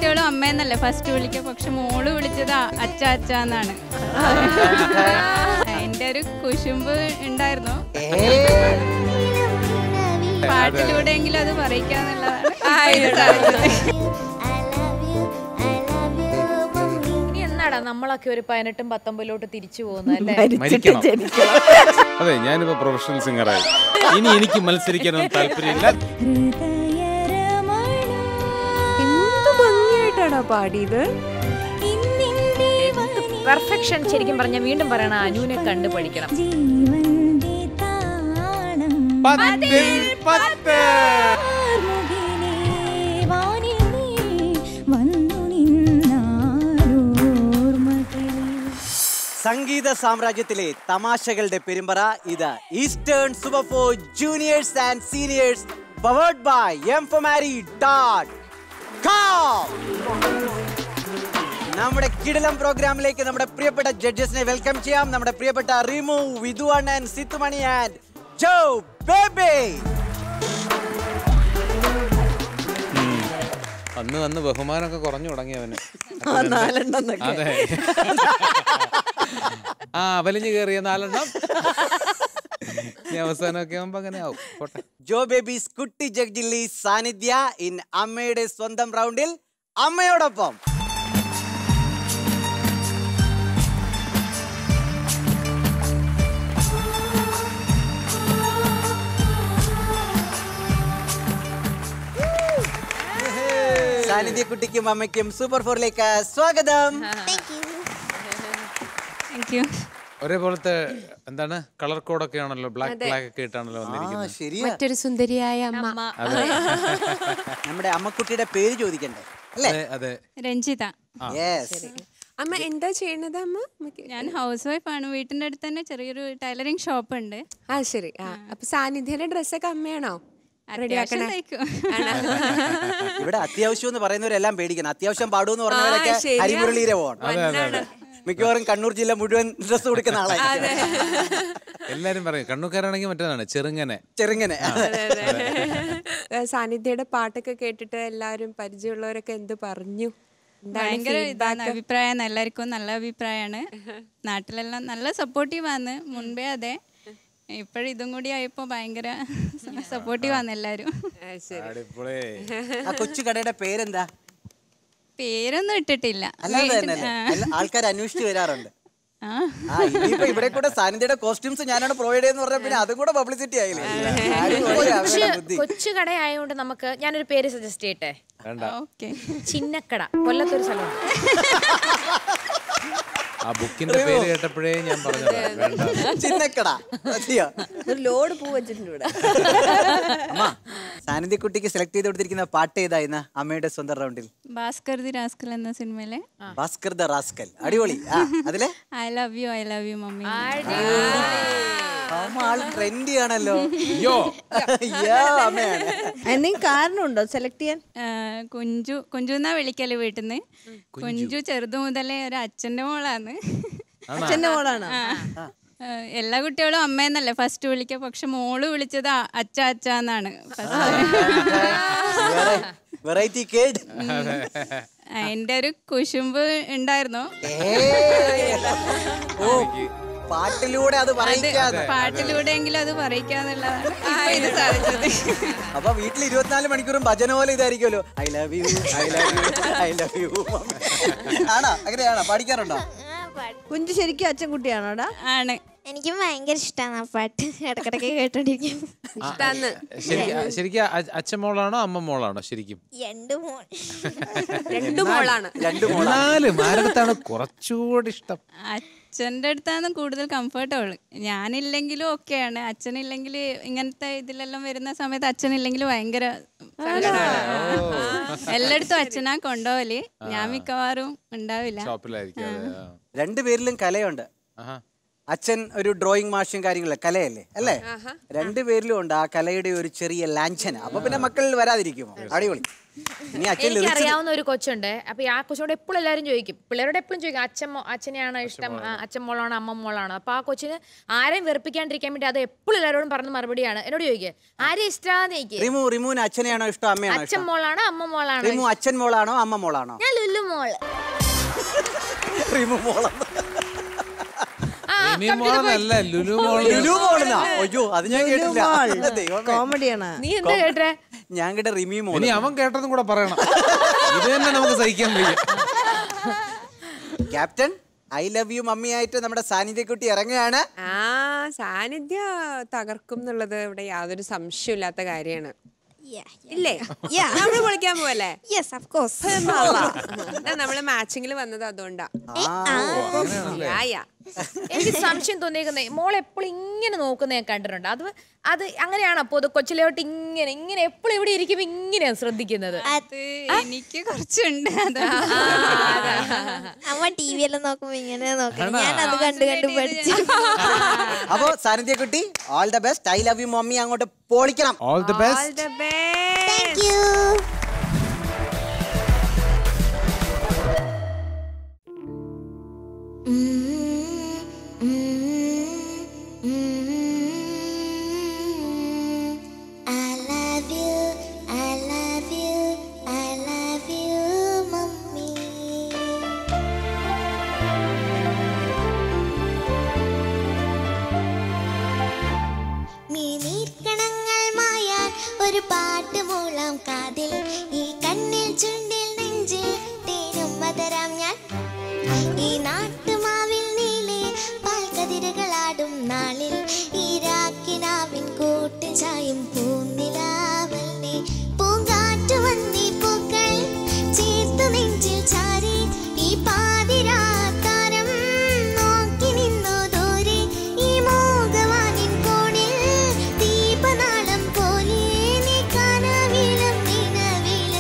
കുട്ടികളും അമ്മയെന്നല്ലേ ഫസ്റ്റ് വിളിക്കുക പക്ഷെ മോള് വിളിച്ചത് അ- അച്ഛ അച്ഛ എന്നാണ് എന്റെ ഒരു കുശുമ്പ് ഉണ്ടായിരുന്നു പാട്ടിലൂടെയെങ്കിലും അത് പറയിക്കാന്നുള്ളതാണ് ഇത് സാധിച്ചത്. ഇനി എന്നാടാ നമ്മളൊക്കെ ഒരു പതിനെട്ടും പത്തൊമ്പതിലോട്ട് തിരിച്ചു പോകുന്നത് അല്ലേ മരിക്കണം അതെ ഞാനിപ്പോ പ്രൊഫഷണൽ സിംഗറായി ഇനി എനിക്ക് മത്സരിക്കാനൊന്നും താല്പര്യമില്ല എന്ത് ഭംഗിയായിട്ടാണോ പാടിയത് പെർഫെക്ഷൻ ശരിക്കും പറഞ്ഞ വീണ്ടും പറയണ അനുവിനെ കണ്ടു പഠിക്കണം പത്തിൽ പത്ത് സംഗീത സാമ്രാജ്യത്തിലെ തമാശകളുടെ പെരുമ്പറ ഇത് Eastern super four juniors and seniors powered by M ഫൊമാരി ഡോട്ട് നമ്മുടെ കിടിലം പ്രോഗ്രാമിലേക്ക് നമ്മുടെ പ്രിയപ്പെട്ട ജഡ്ജസിനെ വെൽക്കം ചെയ്യാം നമ്മുടെ പ്രിയപ്പെട്ട റിമു വിധുവൺ ആൻഡ് സിത്തുമണി ആൻഡ് ജോ ബേബി അന്ന് വന്ന് ബഹുമാനമൊക്കെ കുറഞ്ഞു തുടങ്ങി അവന് നാലെണ്ണെന്നൊക്കെ അതെ ആ വലിഞ്ഞു കയറിയ നാലെണ്ണം ഇനി അവസാനമൊക്കെ ആവുമ്പോ അങ്ങനെ ആവും പോട്ടെ ജോ ബേബീസ് കുട്ടി ജഗ്ജില്ലി സാന്നിധ്യ ഇൻ അമ്മയുടെ സ്വന്തം റൗണ്ടിൽ അമ്മയോടൊപ്പം സാന്നിധ്യ കുട്ടിക്കും അമ്മയ്ക്കും സൂപ്പർ ഫോറിലേക്ക് സ്വാഗതം താങ്ക് യു ഒരേപോലത്തെ എന്താണ് കളർ കോഡൊക്കെ ആണല്ലോ ബ്ലാക്ക് ബ്ലാക്ക് ഒക്കെ ഇട്ടാണല്ലോ ആ വന്നിരിക്കുന്നത് ശരിയാ മറ്റൊരു സുന്ദരിയായ അമ്മ നമ്മുടെ അമ്മക്കുട്ടിയുടെ പേര് ചോദിക്കണ്ടേ അല്ലേ അതെ അതെ രഞ്ജിത യെസ് അമ്മ എന്താ ചെയ്യണത് അമ്മ അമ്മയ്ക്ക് ഞാൻ ഹൗസ് വൈഫാണ് വീട്ടിൻ്റെ അടുത്ത് തന്നെ ചെറിയൊരു ടൈലറിങ് ഷോപ്പ് ഉണ്ട് ആ ശരി ആ അപ്പൊ സാന്നിധ്യയുടെ ഡ്രസ്സൊക്കെ അമ്മയാണോ റെഡി അത്യാവശ്യം ആക്കണേ തയ്ക്കും ഇവിടെ അത്യാവശ്യം എന്ന് പറയുന്നവരെല്ലാം പേടിക്കണം അത്യാവശ്യം പാടുമെന്ന് പറഞ്ഞവരൊക്കെ ആ, ശരിയാ. ഹരിമുരളീരവമാണ് മിക്കവാറും കണ്ണൂർ ജില്ല മുഴുവൻ ഡ്രസ് കൊടുക്കുന്ന ആളായിരിക്കും എല്ലാരും പറയും കണ്ണൂക്കാരാണെങ്കിൽ മറ്റേതാണ് ചെറുങ്ങനെ ചെറുങ്ങനെ ഏ, സാന്നിധ്യയുടെ പാട്ടൊക്കെ കേട്ടിട്ട് എല്ലാവരും പരിചയമുള്ളവരൊക്കെ എന്ത് പറഞ്ഞു എന്താണ് ഭയങ്കര ഇതാണ് feedback? അഭിപ്രായം എല്ലാവർക്കും നല്ല അഭിപ്രായമാണ് നാട്ടിലെല്ലാം നല്ല സപ്പോർട്ടീവാണ് മുൻപേ അതെ ഇപ്പോഴും ഇതും കൂടി ആയപ്പോൾ ഭയങ്കര സപ്പോർട്ടീവാണ് എല്ലാവരും ആ, ശരി അടിപൊളി ആ കൊച്ചു കടയുടെ പേരെന്താ പേരൊന്നും ഇട്ടിട്ടില്ല അല്ലാതെ വീട്ടിൽ- തന്നെ ആ. ആൾക്കാർ അന്വേഷിച്ച് വരാറുണ്ട് ആ ആ ഇനിയിപ്പോ ഇവിടെ കൂടെ സാന്നിധ്യയുടെ കോസ്റ്റ്യൂംസ് ഞാനാണ് പ്രൊവൈഡ് ചെയ്യുന്ന പറഞ്ഞാൽ പിന്നെ അതും കൂടെ പബ്ലിസിറ്റി ആയില്ലേ അടിപൊളി അവരുടെ ബുദ്ധി കൊച്ചു കടയായതുകൊണ്ട് നമുക്ക് ഞാനൊരു പേര് സജസ്റ്റ് ചെയ്യട്ടെ വേണ്ട ഓക്കെ ചിന്നക്കട കൊല്ലത്തൊരു സ്ഥലമുണ്ട് ആ ബുക്കിന്റെ പേര് കേട്ടപ്പോഴേ ഞാൻ പറഞ്ഞത് വേണ്ട ചിന്നക്കട മതിയോ? ഒരു ലോഡ് പൂ വെച്ചിട്ടുണ്ട് ഇവിടെ അമ്മ സാന്നിധ്യ കുട്ടിക്ക് സെലക്ട് ചെയ്ത് കൊടുത്തിരിക്കുന്ന പാട്ട് ഏതാ ഇന്ന് അമ്മയുടെ സ്വന്തം റൗണ്ടിൽ ഭാസ്കർ ദി റാസ്കൽ എന്ന സിനിമയിലെ ഭാസ്കർ ദ റാസ്കൽ അടിപൊളി ആ അതിലെ I love you I love you mummy അമ്മ ആൾ ട്രെൻഡി ആണല്ലോ അയ്യോ യാ, അമ്മയാണ് എന്തെങ്കിലും കാരണമുണ്ടോ സെലക്ട് ചെയ്യാൻ ആ, കുഞ്ചു കുഞ്ചു എന്നാ വിളിക്കല് വീട്ടിൽ നിന്ന് കുഞ്ചു ചെറുതു മുതലേ ഒരു അച്ഛന്റെ മോളാണ് അച്ഛന്റെ മോളാണോ ആ, എല്ലാ കുട്ടികളും അമ്മയെന്നല്ലേ ഫസ്റ്റ് വിളിക്കുക പക്ഷെ മോള് വിളിച്ചത് അ- അച്ഛ അച്ഛ എന്നാണ് വെറൈറ്റി കേഡ് അതിന്റെ ഒരു കുശുമ്പ് ഉണ്ടായിരുന്നു ഓ പാട്ടിലൂടെ അത് അത് പറയിക്കാതെ പാട്ടിലൂടെയെങ്കിലും അത് പറയിക്കാന്നുള്ളതാണ് ഇപ്പൊ ഇത് സാധിച്ചത് അപ്പൊ വീട്ടിൽ ഇരുപത്തിനാല് മണിക്കൂറും ഭജന പോലെ ഇതായിരിക്കുമല്ലോ I love you I love you I love you ആണോ അങ്ങനെയാണോ പഠിക്കാറുണ്ടോ കുഞ്ചു ശരിക്കും അച്ഛൻ കുട്ടിയാണോടാ ആണ് എനിക്ക് ഭയങ്കര ഇഷ്ടമാണ് ആ പാട്ട് ഇടക്കിടക്ക് കേട്ടോണ്ടിരിക്കും ഇഷ്ടാന്ന് ശരിക്കും ശരിക്കും അ- അച്ഛൻ മോളാണോ അമ്മ മോളാണോ ശരിക്കും രണ്ട് മോൾ രണ്ടു മോളാണ് രണ്ടു മോളാ എന്നാലും ആരടുത്താണ് കുറച്ചുകൂടി ഇഷ്ടം അച്ഛൻ്റെ അടുത്താണ് കൂടുതൽ കംഫർട്ടബിൾ ഞാനില്ലെങ്കിലും ഒക്കെയാണ് അച്ഛനില്ലെങ്കിൽ ഇങ്ങനത്തെ ഇതിലെല്ലാം വരുന്ന സമയത്ത് അച്ഛനില്ലെങ്കിൽ ഭയങ്കര എല്ലായിടത്തും അച്ഛനാ കൊണ്ടുപോകല് ഞാൻ മിക്കവാറും ഉണ്ടാവില്ല ഷോപ്പിലായിരിക്കും അതെ ആ. രണ്ടുപേരിലും കലയുണ്ട് ആഹാ. അച്ഛൻ ഒരു ഡ്രോയിങ് മാഷും കാര്യങ്ങളെ കലയല്ലേ അല്ലേ രണ്ടുപേരിലും ഉണ്ട് ആ കലയുടെ ഒരു ചെറിയ ലാഞ്ചന അപ്പൊ പിന്നെ മക്കൾ വരാതിരിക്കുമോ അടിപൊളി ഇനി അച്ഛൻ എനിക്ക് lyrics- അറിയാവുന്ന ഒരു കൊച്ചുണ്ട് അപ്പൊ ഈ ആ കൊച്ചിനോട് എപ്പോഴും എല്ലാവരും ചോദിക്കും പിള്ളേരോട് എപ്പോഴും ചോദിക്കും അച്ഛൻ മോ- അച്ഛനെയാണോ ഇഷ്ടം ആ, അച്ഛൻ മോളാണോ അമ്മ മോളാണോ അപ്പൊ ആ കൊച്ചിന് ആരെയും വെറുപ്പിക്കാണ്ടിരിക്കാൻ വേണ്ടി അത് എപ്പോഴും എല്ലാവരോടും പറഞ്ഞ മറുപടിയാണ് എന്നോട് ചോദിക്കുക ആരെയും ഇഷ്ടമാന്ന് ചോദിക്കുക റിമു റിമുവിന് അച്ഛനെയാണോ ഇഷ്ടം അമ്മയാണോ അച്ഛൻ ഇഷ്ടം മോളാണോ അമ്മ മോളാണോ റിമു അച്ഛൻ മോളാണോ അമ്മ മോളാണോ ഞാൻ ലുല്ലു മോള് റിമു മോളാണോ ഇനി മോളല്ല ലുലു മോള് ലുലു മോളെന്നാ അയ്യോ അത് ഞാൻ കേട്ടില്ല ദൈവമേ. കോമഡിയാണ് നീ എന്താ കേട്ടേ ഞാൻ കേട്ട റിമി മോൾ ഇനി അവൻ കേട്ടതും കൂടെ പറയണം ഇത് തന്നെ നമുക്ക് സഹിക്കാൻ വയ്യ ക്യാപ്റ്റൻ ഐ ലവ് യു മമ്മിയായിട്ട് നമ്മുടെ സാന്നിധ്യക്കുട്ടി ഇറങ്ങുകയാണ് ആ സാന്നിധ്യ തകർക്കും എന്നുള്ളത് ഇവിടെ യാതൊരു സംശയമില്ലാത്ത കാര്യമാണ് ഇല്ലേ Yeah. നമ്മള് പൊളിക്കാൻ പോവല്ലേ യെസ് ഓഫ് കോഴ്സ് എന്നാ നമ്മള് മാച്ചിങ്ങിൽ വന്നത് അതുകൊണ്ടാ യാ, യാ. എനിക്ക് സംശയം തോന്നിയേക്കുന്നേ മോൾ എപ്പോഴും ഇങ്ങനെ നോക്കുന്ന ഞാൻ കണ്ടിട്ടുണ്ട് അത് അത് അങ്ങനെയാണോ അപ്പൊ അത് കൊച്ചിലോട്ട് ഇങ്ങനെ ഇങ്ങനെ എപ്പോഴും ഇവിടെ ഇരിക്കുമ്പോ ഇങ്ങനെയാണ് ശ്രദ്ധിക്കുന്നത് അത് എനിക്ക് കുറച്ചുണ്ട് അത് അമ്മ ടി വി എല്ലാം നോക്കുമ്പോ ഇങ്ങനെ നോക്കണം ഞാൻ അത് കണ്ട് കണ്ട് പഠിച്ചു അപ്പോ സാന്നിധ്യക്കുട്ടി all the best I love you mummy അങ്ങോട്ട് പൊളിക്കണം all the All best the best. Thank you I love you, I love you, I love you, mommy. മിനിക്കണങ്ങൾ മായാൻ ഒരു പാട്ട് മൂളാം കാതിൽ ഈ കണ്ണിൽ ചുണ്ടിൽ നെഞ്ചിൽ തേനും മതരാം ഞാൻ ഈ നാട്ടുമാവിൽ നീളെ പാൽക്കതിരുകളാടും നാളിൽ ഈ രാക്കിനാവിൻ കൂട്ട് ചായും പൂനിലാവല്ലേ പൂങ്കാറ്റ് വന്നീ പൂക്കൾ ചേർത്ത് നെഞ്ചിൽ ചാരി ഈ പാതിരാത്താരം നോക്കി നിന്നു ദൂരെ ഈ മോഹവാനിൻ കോണിൽ ദീപനാളം പോലെ നീ കനവിലും നിലവിലും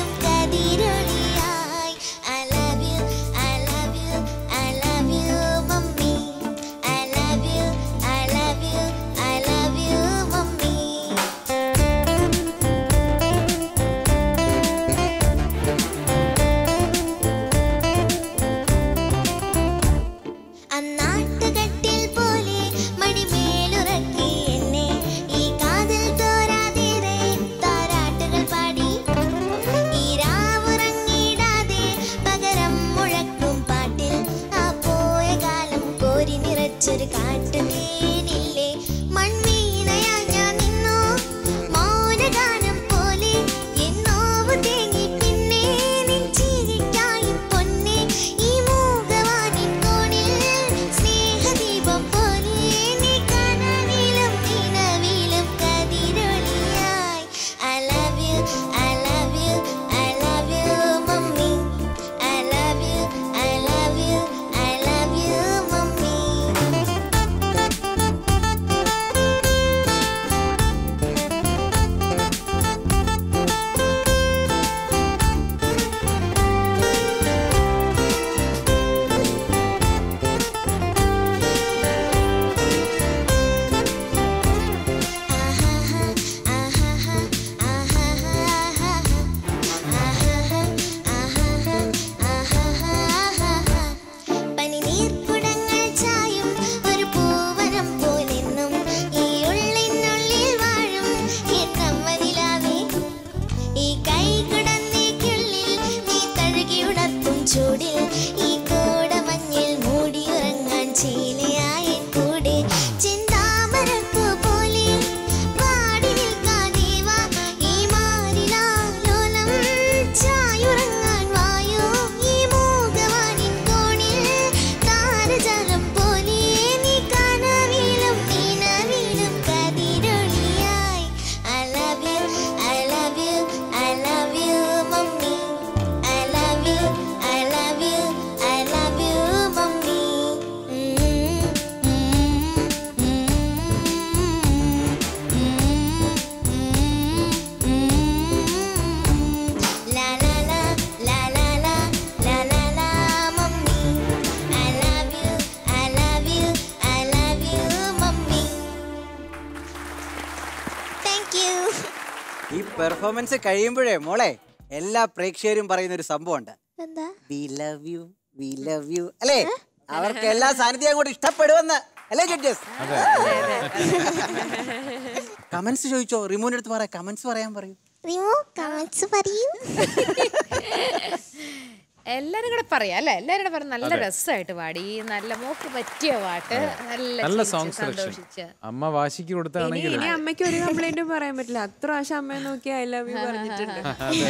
ഈ പെർഫോമൻസ് കഴിയുമ്പോഴേ മോളെ എല്ലാ പ്രേക്ഷകരും പറയുന്ന ഒരു സംഭവമുണ്ട് എന്താ we love you we love you അല്ലേ അവർക്ക് എല്ലാ സാന്നിധ്യം അങ്ങോട്ട് ഇഷ്ടപ്പെടുമെന്ന് അല്ലേ ജഡ്ജസ് കമന്റ്സ് ചോദിച്ചോ റിമൂവിന്റെ അടുത്ത് പറയാം കമന്റ്സ് പറയാൻ പറയൂ റിമോ കമന്റ്സ് പറയൂ എല്ലാരും കൂടെ പറയാം അല്ലെ എല്ലാരും കൂടെ പറഞ്ഞ നല്ല രസമായിട്ട് പാടി നല്ല മോക്ക് പറ്റിയ പാട്ട് നല്ല നല്ല ചിരിച്ച് സോങ് സെലക്ഷൻ സന്തോഷിച്ച് അമ്മ വാശിക്ക് ഇനി കൊടുത്താണെങ്കിൽ ഇനി അമ്മയ്ക്ക് ഒരു കംപ്ലൈന്റും പറയാൻ പറ്റില്ല അത്ര പ്രാവശ്യം അമ്മയെ നോക്കി ഐ ലവ് യു പറഞ്ഞിട്ടുണ്ട്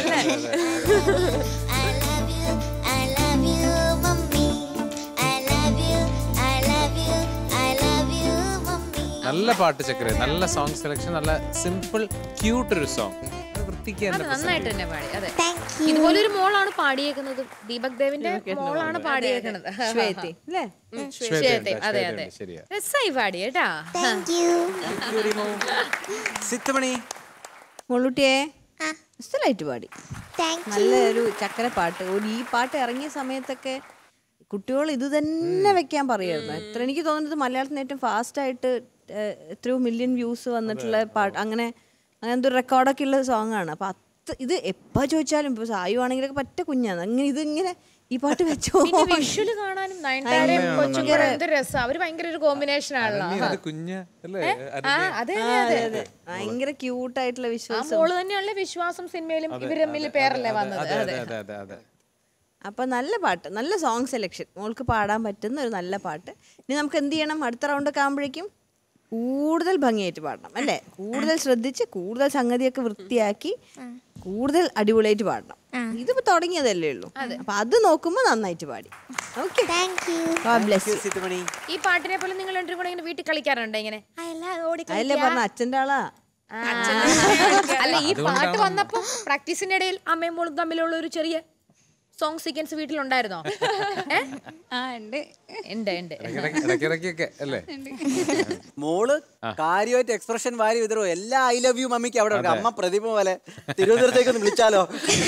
I love you, I love you, mommy. I love you, I love you, I love you, mommy. നല്ല പാട്ട് ചക്കര നല്ല സോങ് സെലക്ഷൻ നല്ല സിമ്പിൾ ക്യൂട്ട് ഒരു സോങ് വൃത്തിക്ക് അത് തന്നെ നന്നായിട്ട് തന്നെ പാടി അതെ Thank you. ഇതുപോലെ ഒരു മോളാണ് പാടിയേക്കുന്നത് ദീപക് ദേവിന്റെ മോളാണ് പാടിയേക്കുന്നത് ശ്വേതി അല്ലേ ശ്വേത അതെ അതെ ശരിയാ രസമായി പാടി കേട്ടാ Thank you. സിത്തുമണി മുള്ളുട്ടിയെ ആ. സ്ഥലമായിട്ട് പാടി Thank you. നല്ലൊരു ചക്കര പാട്ട് ഒരു ഈ പാട്ട് ഇറങ്ങിയ സമയത്തൊക്കെ കുട്ടികൾ ഇത് തന്നെ വെക്കാൻ പറയായിരുന്നു എത്ര എനിക്ക് തോന്നുന്നത് മലയാളത്തിന് ഏറ്റവും ഫാസ്റ്റ് ആയിട്ട് ഏഹ്, എത്രയോ മില്യൺ വ്യൂസ് വന്നിട്ടുള്ള പാട്ട് അങ്ങനെ അങ്ങനത്തെ ഒരു റെക്കോർഡൊക്കെ ഉള്ള സോങ് ആണ് അപ്പൊ അത് ഇത് എപ്പോ ചോദിച്ചാലും ഇപ്പൊ സായു ആണെങ്കിലൊക്കെ പറ്റ കുഞ്ഞാണ് അങ്ങനെ ഇത് ഇങ്ങനെ ഈ പാട്ട് വെച്ചോ പിന്നെ വിഷ്വല് കാണാനും നയൻതാരയും കൊച്ചും കൂടെ എന്ത് രസം അവര് ഭയങ്കര ഒരു കോമ്പിനേഷൻ ആണല്ലോ കുഞ്ഞ അല്ലേ ആ അതെ അതെ അതെ ഭയങ്കര ക്യൂട്ടായിട്ടുള്ള ആ വിശ്വാസം മോള് തന്നെയാണല്ലേ വിശ്വാസം സിനിമയിലും ഇവര് തമ്മിൽ പേരല്ലേ വന്നത് അതെ അതെ അതെ അതെ അതെ അപ്പൊ നല്ല പാട്ട് നല്ല സോങ് സെലക്ഷൻ മോൾക്ക് പാടാൻ പറ്റുന്ന ഒരു നല്ല പാട്ട് ഇനി നമുക്ക് എന്ത് ചെയ്യണം അടുത്ത റൗണ്ട് ഒക്കെ ആകുമ്പോഴേക്കും കൂടുതൽ ഭംഗിയായിട്ട് പാടണം അല്ലേ കൂടുതൽ ശ്രദ്ധിച്ച് കൂടുതൽ സംഗതിയൊക്കെ വൃത്തിയാക്കി കൂടുതൽ അടിപൊളിയായിട്ട് പാടണം ഇതിപ്പോ തുടങ്ങിയതല്ലേ ഉള്ളൂ അപ്പൊ അത് നോക്കുമ്പോ നന്നായിട്ട് പാടി okay Thank you. Bless Sithumani ഈ പാട്ടിനെ പോലെ നിങ്ങൾ രണ്ടും കൂടെ ഇങ്ങനെ വീട്ടിൽ കളിക്കാറുണ്ട് ഇങ്ങനെ അയല ഓടി അതല്ലേ പറഞ്ഞ അച്ഛൻ്റെ ആളാ ആ. അല്ല ഈ പാട്ട് വന്നപ്പോ പ്രാക്ടീസിന്റെ ഇടയിൽ അമ്മയും മോളും തമ്മിലുള്ള ഒരു ചെറിയ സോങ് സീക്വൻസ് വീട്ടിലുണ്ടായിരുന്നോ ഏ? ആ ഉണ്ട് ഉണ്ട് ഉണ്ട് ഇടയ്ക്കിടയ്ക്ക്- ഇടയ്ക്കിടയ്ക്കൊക്കെ അല്ലേ മോള് കാര്യമായിട്ട് എക്സ്പ്രഷൻ വാരി വിതറോ എല്ലാ ഐ ലവ് യു മമ്മിക്ക് അവിടെ ഉണ്ട് അമ്മ പ്രതിഭ പോലെ തിരുവനന്തപുരത്തേക്ക് ഒന്ന് വിളിച്ചാലോ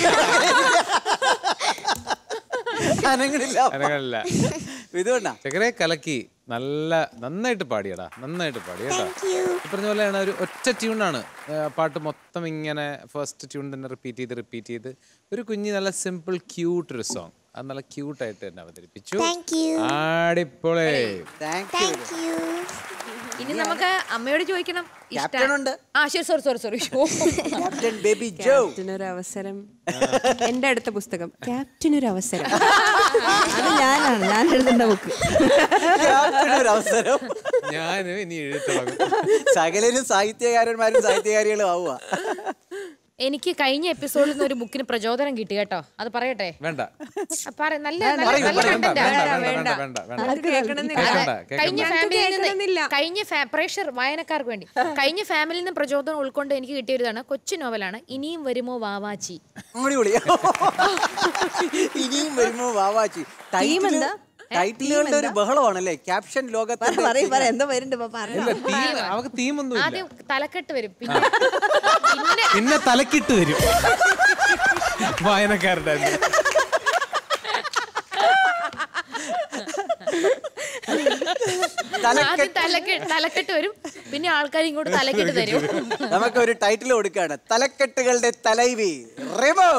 അനങ്ങളില്ല അനങ്ങളില്ല ഇതുകൊണ്ടാ ചക്കരെ കലക്കി നല്ല നന്നായിട്ട് പാടിയടാ നന്നായിട്ട് പാടി കേട്ടോ ഈ പറഞ്ഞ പോലെയാണ് ഒരു ഒറ്റ ട്യൂണാണ് പാട്ട് മൊത്തം ഇങ്ങനെ ഫസ്റ്റ് ട്യൂൺ തന്നെ റിപ്പീറ്റ് ചെയ്ത് റിപ്പീറ്റ് ചെയ്ത് ഒരു കുഞ്ഞ് നല്ല സിമ്പിൾ ക്യൂട്ട് ഒരു സോങ് അത് നല്ല ക്യൂട്ടായിട്ട് തന്നെ അവതരിപ്പിച്ചു Thank you. ആടിപ്പൊളേ താങ്ക് യു Thank you. ഇനി നമുക്ക് അമ്മയോട് ചോദിക്കണം ഇഷ്ട- ക്യാപ്റ്റൻ ഉണ്ട്. ആ ശരി sorry sorry sorry captain baby Jo ക്യാപ്റ്റനൊരു അവസരം എന്റെ അടുത്ത പുസ്തകം ക്യാപ്റ്റനൊരു അവസരം അത് ഞാനാണ് ഞാൻ എഴുതേണ്ട ബുക്ക് ക്യാപ്റ്റൻ ഒരു അവസരം ഞാനും ഇനി എഴുത്തുള്ളൂ സകലരും സാഹിത്യകാരന്മാരും സാഹിത്യകാരികളും ആവുക എനിക്ക് കഴിഞ്ഞ എപ്പിസോഡിൽ നിന്ന് ഒരു ബുക്കിന് പ്രചോദനം കിട്ടി കേട്ടോ അത് പറയട്ടെ വേണ്ട ആ, പറ നല്ല നല്ല- പറയൂ, നല്ല പറയൂ, വേണ്ട content ആ. വേണ്ട വേണ്ട വേണ്ട വേണ്ട അത് കേൾക്കണമെന്നില്ല അതെ, കേൾക്കണ്ട, കഴിഞ്ഞ കേൾക്കണ്ട. ഫാമിലിയിൽ കേൾക്കണമെന്നില്ല. നിന്ന് കഴിഞ്ഞ ഫാ- പ്രേക്ഷകർ വായനക്കാർക്ക് വേണ്ടി കഴിഞ്ഞ ഫാമിലിയിൽ നിന്ന് പ്രചോദനം ഉൾക്കൊണ്ട് എനിക്ക് കിട്ടിയ ഒരു ഇതാണ് കൊച്ചു നോവലാണ് ഇനിയും വരുമോ വാവാച്ചി അടിപൊളി ഇനിയും വരുമ്പോ വാവാച്ചി എന്താ? ടൈറ്റിലുകളുടെ ഒരു ബഹളമാണല്ലേ ക്യാപ്ഷൻ ലോകത്തിന്റെ പറയും പറ എന്താ വരുന്നുണ്ട് പറഞ്ഞു ഇല്ല തീം അവക്ക് തീമൊന്നും ഇല്ല ആദ്യം തലക്കെട്ട് വരും പിന്നെ പിന്നെ പിന്നെ തലക്കിട്ട് വരും വായനക്കാരുടെ അടുത്ത്. ആദ്യം തലക്കെട്ട് തലക്കെട്ട് വരും പിന്നെ ആൾക്കാർ ഇങ്ങോട്ട് തലക്കെട്ട് തരും നമുക്ക് ഒരു ടൈറ്റിൽ കൊടുക്കുകയാണ് തലക്കെട്ടുകളുടെ തലൈവി റിമോ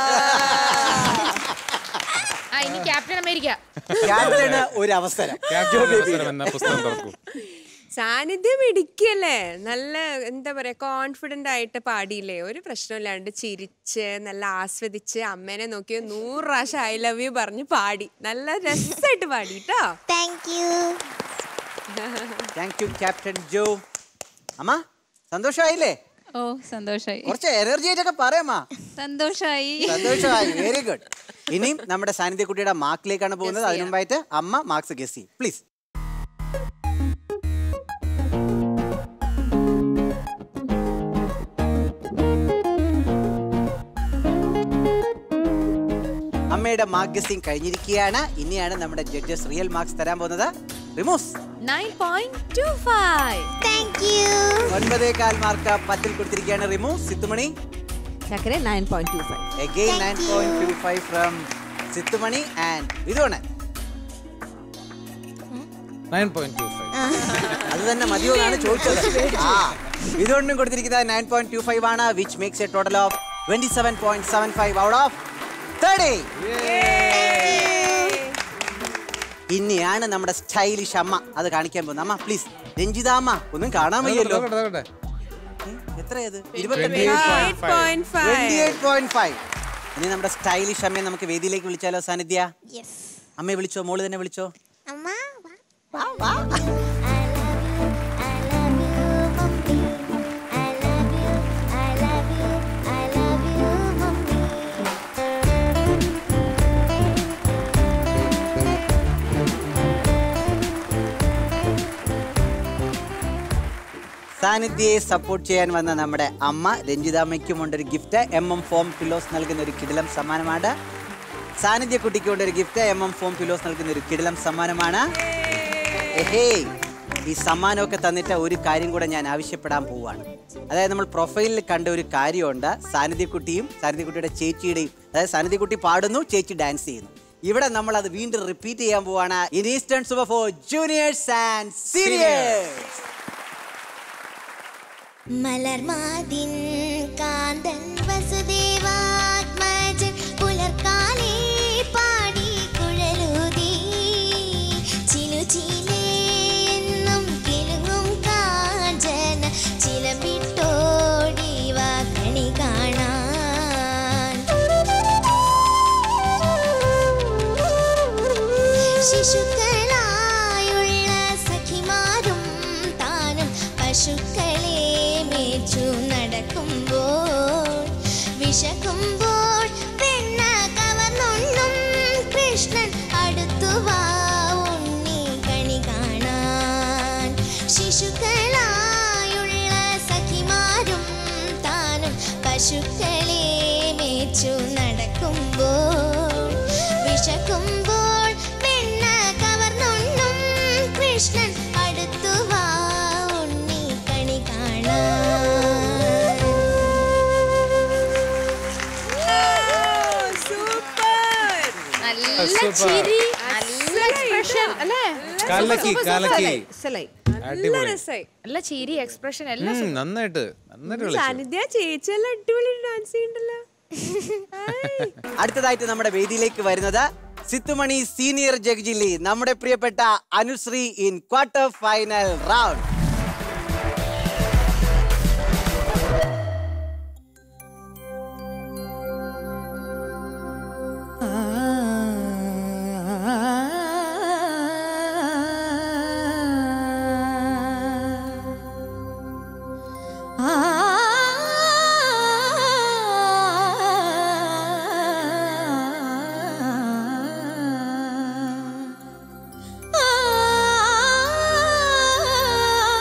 ആ ഇനി ക്യാപ്റ്റൻ അമേരിക്ക ക്യാപ്റ്റന് ഒരു അവസരം ക്യാപ്റ്റൻ അവസരം എന്ന പുസ്തകം തുറക്കും സാന്നിധ്യം ഇടിക്കല്ലേ നല്ല എന്താ പറയാ കോൺഫിഡന്റ് ആയിട്ട് പാടിയില്ലേ ഒരു പ്രശ്നമില്ലാണ്ട് ചിരിച്ച് നല്ല ആസ്വദിച്ച് അമ്മേനെ നോക്കി നൂറ് പ്രാവശ്യം ഐ ലവ് യു പറഞ്ഞ് പാടി നല്ല രസമായിട്ട് പാടി കേട്ടോ Thank you. Thank you captain Jo അമ്മ സന്തോഷമായില്ലേ ഓ സന്തോഷായി കുറച്ച് എനർജി ആയിട്ടൊക്കെ പറയാമ്മ സന്തോഷായി സന്തോഷമായി വെരി ഗുഡ് ഇനിയും നമ്മുടെ സാന്നിധ്യ കുട്ടിയുടെ മാർക്കിലേക്കാണ് പോകുന്നത് അതിനു മുമ്പായിട്ട് അമ്മ മാർക്സ് ഗസ് ചെയ്യും പ്ലീസ് അമ്മയുടെ മാർക്ക് ഗസിംഗ് കഴിഞ്ഞിരിക്കുകയാണ് ഇനിയാണ് നമ്മുടെ ജഡ്ജസ് റിയൽ മാർക്സ് തരാൻ പോകുന്നത് റിമൂസ് nine point two five Thank you. ഒൻപതേ കാൽ മാർക്ക് പത്തിൽ കൊടുത്തിരിക്കുകയാണ് റിമു സിത്തുമണി ചക്കര nine point two five again 9.25 from Sithumani and വിധുവണ് നയൻ പോയിന്റ് ടു ഫൈവ് അത് തന്നെ മതിയോ എന്നാണ് ചോദിച്ചത് ആ ഇതുകൊണ്ടും കൊടുത്തിരിക്കുന്നത് നയൻ പോയിന്റ് ടു ഫൈവ് ആണ് which makes a total of twenty seven point seven five out of thirty ഇനിയാണ് നമ്മുടെ സ്റ്റൈലിഷ് അമ്മ അത് കാണിക്കാൻ പോകുന്നത് അമ്മ പ്ലീസ് രഞ്ജിത അമ്മ ഒന്നും കാണാൻ വയ്യല്ലോ നോക്കട്ടെ, നോക്കട്ടെ. എത്രയത് 28.5. ഇനി നമ്മുടെ സ്റ്റൈലിഷ് അമ്മയെ നമുക്ക് വേദിയിലേക്ക് വിളിച്ചാലോ സാന്നിധ്യ യെസ് അമ്മയെ വിളിച്ചോ മോള് തന്നെ വിളിച്ചോ അമ്മ വാ I love you, I love you, mommy. I love you, I love you, I love you, mommy. സാന്നിധ്യയെ സപ്പോർട്ട് ചെയ്യാൻ വന്ന നമ്മുടെ അമ്മ രഞ്ജിതാമ്മയ്ക്കും ഉണ്ടൊരു gift M M foam pillows നൽകുന്ന ഒരു കിടിലം സമ്മാനമാണ് സാന്നിധ്യ കുട്ടിക്ക് ഒരു gift M M foam pillows നൽകുന്ന ഒരു കിടിലം സമ്മാനമാണ് എഹേ ഈ സമ്മാനമൊക്കെ തന്നിട്ട് ഒരു കാര്യം കൂടെ ഞാൻ ആവശ്യപ്പെടാൻ പോവുകയാണ് അതായത് നമ്മൾ പ്രൊഫൈലിൽ കണ്ട ഒരു കാര്യമുണ്ട് സാന്നിധ്യക്കുട്ടിയും സാന്നിധ്യക്കുട്ടിയുടെ ചേച്ചിയുടെയും അതായത് സാന്നിധ്യക്കുട്ടി പാടുന്നു ചേച്ചി ഡാൻസ് ചെയ്യുന്നു ഇവിടെ നമ്മൾ അത് വീണ്ടും റിപ്പീറ്റ് ചെയ്യാൻ പോവാണ് in eastern super four juniors and seniors മലർമാതിൻ കാന്തൻ വസുദേവാത്മജൻ പുലർക്കാലേ പാടി കുഴലൂതി ചിലുചിലേന്നും കിലുങ്ങും കാഞ്ചന ചിലമ്പിട്ടോടി വാ കണി കാണാൻ ശിശുക്കളായുള്ള സഖിമാരും താനും പശുക്കളെ മേച്ചു നടക്കുമ്പോൾ വിശക്കുമ്പോൾ പെണ്ണ കവർന്നുണ്ണും കൃഷ്ണൻ അടുത്തു വാ ഉണ്ണി കണി കാണാൻ ശിശുക്കളായുള്ള സഖിമാരും താനും പശുക്കളെ മേച്ചു നടക്കുമ്പോൾ വിശക്കുമ്പോൾ വെണ്ണ കവർന്നുണ്ണും കൃഷ്ണൻ അടുത്തു വാ ഉണ്ണി കണി കാണാൻ സൂപ്പർ നല്ല Super. ചിരി നല്ല എക്സ്പ്രഷൻ അല്ലേ കലക്കി കലക്കി സെലൈ അടിപൊളി രസായി നല്ല ചിരി എക്സ്പ്രഷൻ എല്ലാം ഉം, നന്നായിട്ട് നന്നായിട്ട് കളിച്ചു സാന്നിധ്യ ചേച്ചിയെല്ലാം അടിപൊളി ഡാൻസ് ചെയ്യണ്ടല്ലോ അടുത്തതായിട്ട് നമ്മുടെ വേദിയിലേക്ക് വരുന്നത് സിത്തുമണി സീനിയർ ജഗ്ജില്ലി നമ്മുടെ പ്രിയപ്പെട്ട Anusree in quarter final round ആ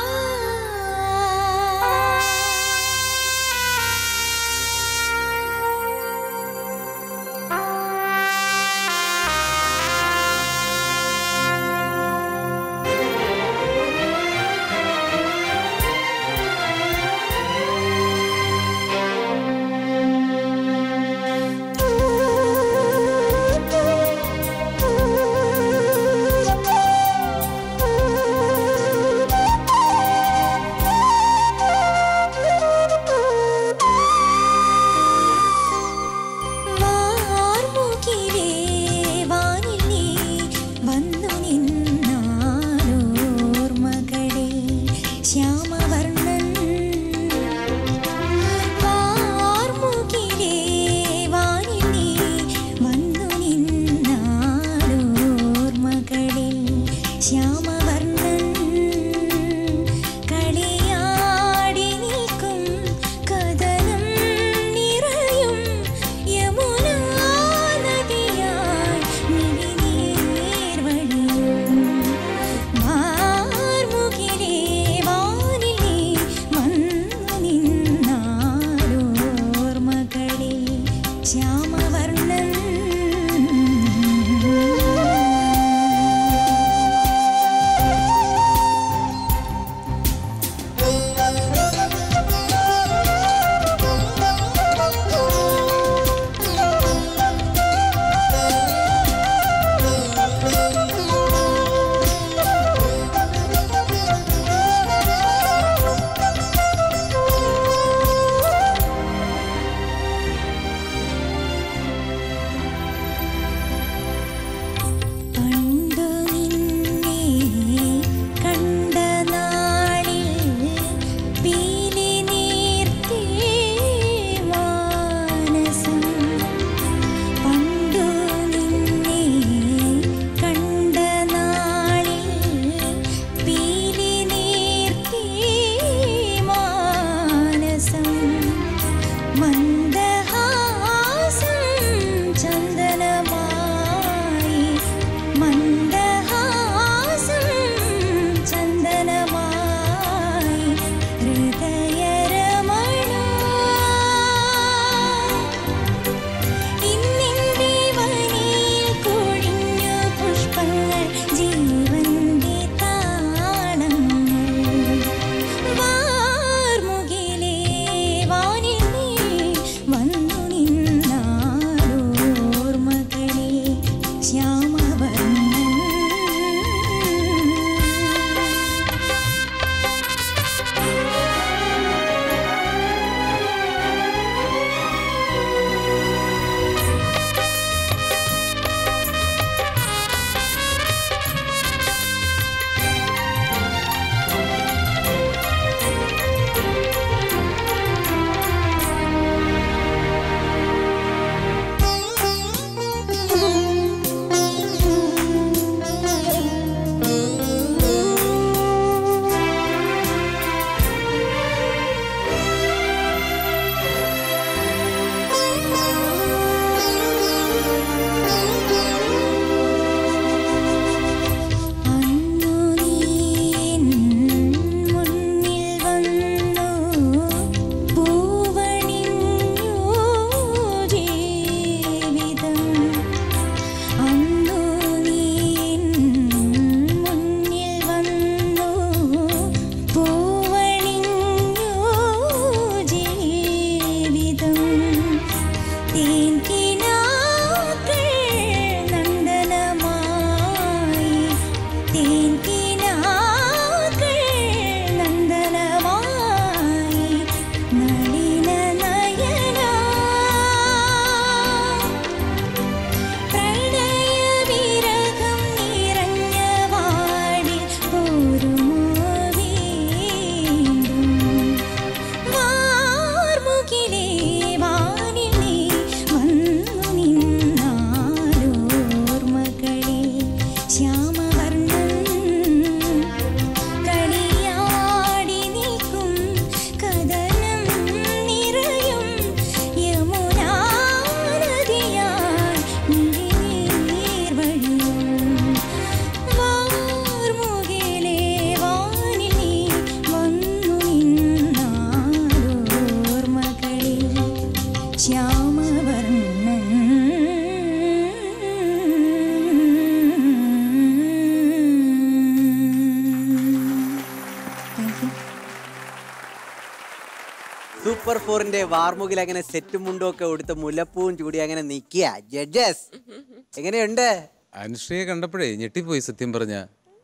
സൂപ്പർ ഫോറിന്റെ വാർമുകിൽ അങ്ങനെ സെറ്റും മുണ്ടും ഒക്കെ കൊടുത്ത് മുലപ്പൂവും ചൂടി അങ്ങനെ നിക്കുക ജഡ്ജസ് എങ്ങനെയുണ്ട് അനുശ്രീയെ കണ്ടപ്പോഴേ ഞെട്ടിപ്പോയി സത്യം പറഞ്ഞ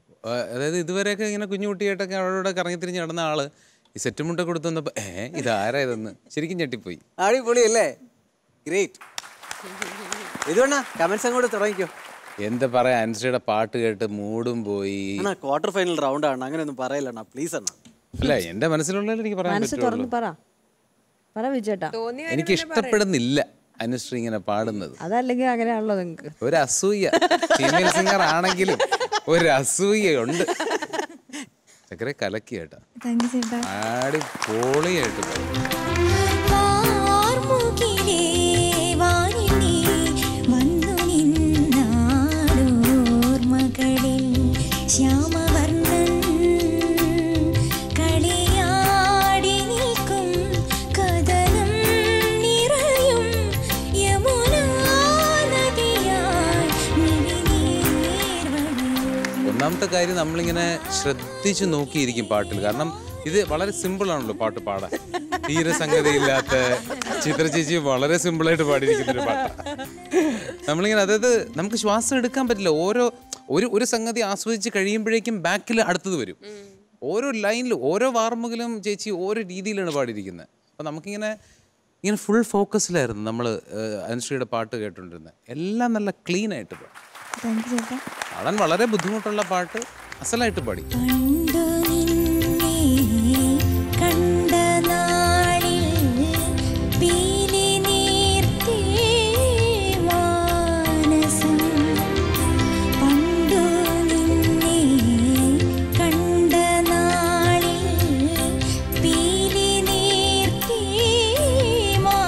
അതായത് ഇതുവരെയൊക്കെ ഇങ്ങനെ കുഞ്ഞുകുട്ടിയായിട്ടൊക്കെ അവിടെ കറങ്ങിത്തിരിഞ്ഞ് നടന്ന ആള് ഈ സെറ്റ് മുണ്ട കൊടുത്തു വന്നപ്പോ ഏ ഇതാരാ ഇതെന്ന് ശരിക്കും ഞെട്ടിപ്പോയി അടിപൊളി അല്ലേ ഗ്രേറ്റ് ഇതുകൊണ്ടാ കമന്റ്സ് അങ്ങോട്ട് തുടങ്ങിക്കോ എന്താ പറയാ അനുശ്രീയുടെ പാട്ട് കേട്ട് മൂടും പോയി അണ്ണാ ക്വാർട്ടർ ഫൈനൽ റൗണ്ട് ആണ് അങ്ങനെ ഒന്നും പറയല്ല അണ്ണാ പ്ലീസ് അണ്ണാ അല്ല എന്റെ മനസ്സിലുള്ളത് എനിക്ക് പറയാൻ മനസ്സ് പറ്റുള്ളൂ തുറന്ന് പറ പറ വിജേട്ടാ എനിക്ക് ഇഷ്ടപ്പെടുന്നില്ല അനുശ്രീ ഇങ്ങനെ പാടുന്നത് അതല്ലെങ്കിൽ അങ്ങനെയാണല്ലോ നിങ്ങക്ക് ഒരു അസൂയ ഫീമെയിൽ സിംഗർ ആണെങ്കിലും ഒരു അസൂയുണ്ട് ചക്കരെ കലക്കി കേട്ടാ താങ്ക് യു ചേട്ടാ ആടി പൊളിയായിട്ട് പാടി. വാർമുകിലേ വാനിൽ നീ വന്നു നിന്നാടോർമകളിൽ ശ്യാമവർണ്ണൻ കളിയാടി നിൽക്കും കഥനം നിറയും യമുനാ നദിയായി മിഴിനീർ വഴിയും ഒന്നാമത്തെ കാര്യം നമ്മളിങ്ങനെ ശ്രദ്ധിച്ചു നോക്കിയിരിക്കും പാട്ടിൽ കാരണം ഇത് വളരെ സിമ്പിൾ ആണല്ലോ പാട്ട് പാടാൻ തീരെ സംഗതിയില്ലാത്ത ചിത്ര ചേച്ചി വളരെ സിമ്പിളായിട്ട് പാടിയിരിക്കുന്ന ഒരു പാട്ടാണ് നമ്മളിങ്ങനെ അതായത് നമുക്ക് ശ്വാസം എടുക്കാൻ പറ്റില്ല ഓരോ ഒരു ഒരു സംഗതി ആസ്വദിച്ച് കഴിയുമ്പോഴേക്കും ബാക്കിൽ അടുത്തത് വരും ഓരോ ലൈനിലും ഓരോ വാർമുകിലും ചേച്ചി ഓരോ രീതിയിലാണ് പാടിയിരിക്കുന്നത് അപ്പോൾ നമുക്കിങ്ങനെ ഇങ്ങനെ ഫുൾ ഫോക്കസിലായിരുന്നു നമ്മൾ അനുശ്രീയുടെ പാട്ട് കേട്ടുകൊണ്ടിരുന്നത് എല്ലാം നല്ല ക്ലീൻ ആയിട്ട് പാടി താങ്ക് യു ചേട്ടാ പാടാൻ വളരെ ബുദ്ധിമുട്ടുള്ള പാട്ട് അസലായിട്ട് പാടി കണ്ടു നിന്നെ കണ്ട നാളിൽ പീലി നീർത്തി മാനസം പണ്ടു നിന്നെ കണ്ട നാളിൽ പീലി നീർത്തി മാനസം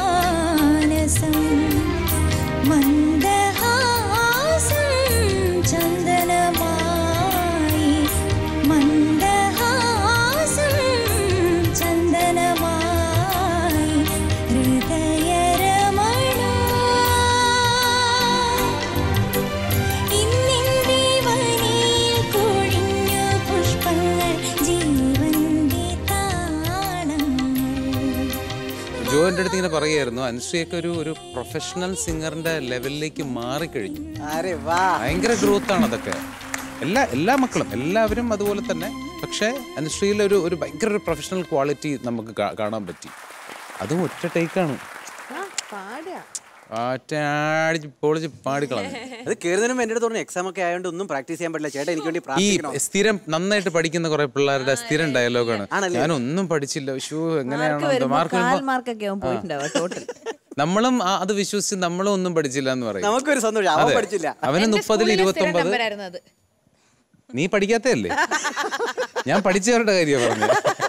പറയായിരുന്നു അനുശ്രീയൊക്കെ ഒരു ഒരു പ്രൊഫഷണൽ സിംഗറിന്റെ ലെവലിലേക്ക് മാറിക്കഴിഞ്ഞു അരെ വാ ഭയങ്കര ഗ്രോത്ത് ആണ് അതൊക്കെ എല്ലാ എല്ലാ മക്കളും എല്ലാവരും അതുപോലെ തന്നെ പക്ഷേ അനുശ്രീയിൽ ഒരു ഒരു ഭയങ്കര ഒരു പ്രൊഫഷണൽ ക്വാളിറ്റി നമുക്ക് കാ- കാണാൻ പറ്റി അതും ഒറ്റ ടേക്കാണ് പാടുക ഒറ്റയാടിച്ച് പൊളിച്ച് പാടിക്കളഞ്ഞു അത് കയറുന്നതിന് മുമ്പ് എൻ്റെ അടുത്ത് പറഞ്ഞു എക്സാം ഒക്കെ ആയതുകൊണ്ട് ഒന്നും പ്രാക്ടീസ് ചെയ്യാൻ പറ്റില്ല ചേട്ടാ എനിക്ക് വേണ്ടി ഈ പ്രാർത്ഥിക്കണം സ്ഥിരം നന്നായിട്ട് പഠിക്കുന്ന കുറെ പിള്ളേരുടെ സ്ഥിരം ഡയലോഗാണ് ആണല്ലേ? ഞാനൊന്നും പഠിച്ചില്ല ഷൂ മാർക്ക് എങ്ങനെയാണോ വരുമ്പോ മാർക്ക് കാൽ മാർക്കൊക്കെ ആവും പോയിട്ടുണ്ടാവുക ടോട്ടൽ നമ്മളും ആ- അത് വിശ്വസിച്ച് നമ്മളും ഒന്നും പഠിച്ചില്ല എന്ന് പറയും നമുക്കൊരു സന്തോഷം അവൻ അതെ. പഠിച്ചില്ല അവന് എന്റെ മുപ്പതിൽ സ്കൂളിലെ ഇരുപത്തി സ്ഥിരം ഒമ്പത് നമ്പരായിരുന്നു അത് നീ പഠിക്കാത്തല്ലേ ഞാൻ പഠിച്ചവരുടെ കാര്യം പറഞ്ഞു